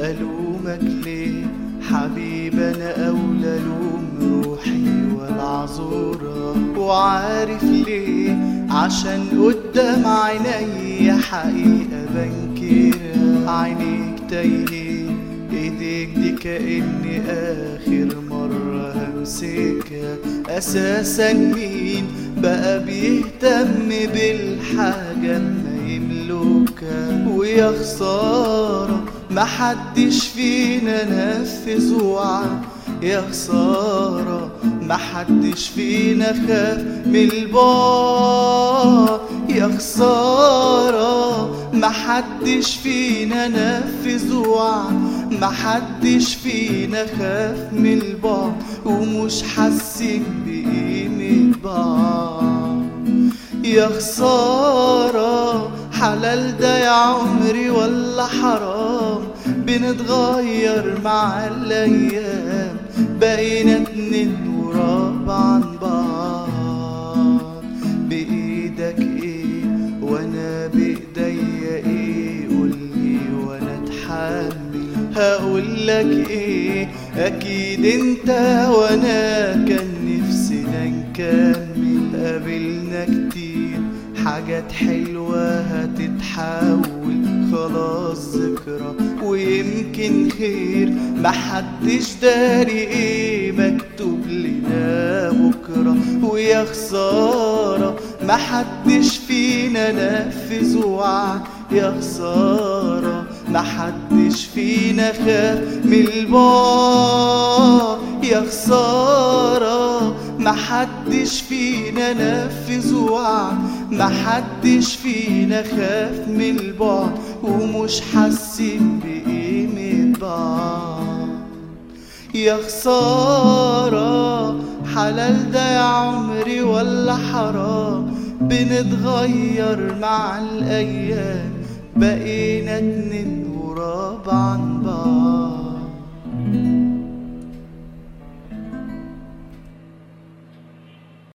ألومك ليه حبيب أنا أولى لوم روحي والعذورة وعارف ليه عشان قدام عيني حقيقة بنكرها عينيك تايهين ايديك دي كأني آخر مرة همسكها أساسا مين بقى بيهتم بالحاجة ما يملكها ويا خسارة محدش فينا نفذ وعد يا خسارة محدش فينا خاف من البعد يا خسارة محدش فينا نفذ وعد محدش فينا خاف من البعد ومش حاسين بقيمة بعض يا خسارة حلال ده يا عمري ولا حرام بنتغير مع الأيام بقينا اتنين وراب عن بعض بإيدك ايه وانا بإيديا ايه قولي وانا اتحمل هقولك ايه اكيد انت وانا كان نفسنا نكمل قابلنا كتير حاجات حلوة هتتحول خلاص ذكرى ويمكن خير محدش داري ايه مكتوب لنا بكرة ويا خسارة محدش فينا نفذ وعد يا خسارة محدش فينا خاف من البعد يا خسارة محدش فينا نفذ وعد محدش فينا خاف من البعد ومش حاسين بقيمة بعض يا خسارة حلال ده يا عمري ولا حرام بنتغير مع الأيام بقينا اتنين وراب عن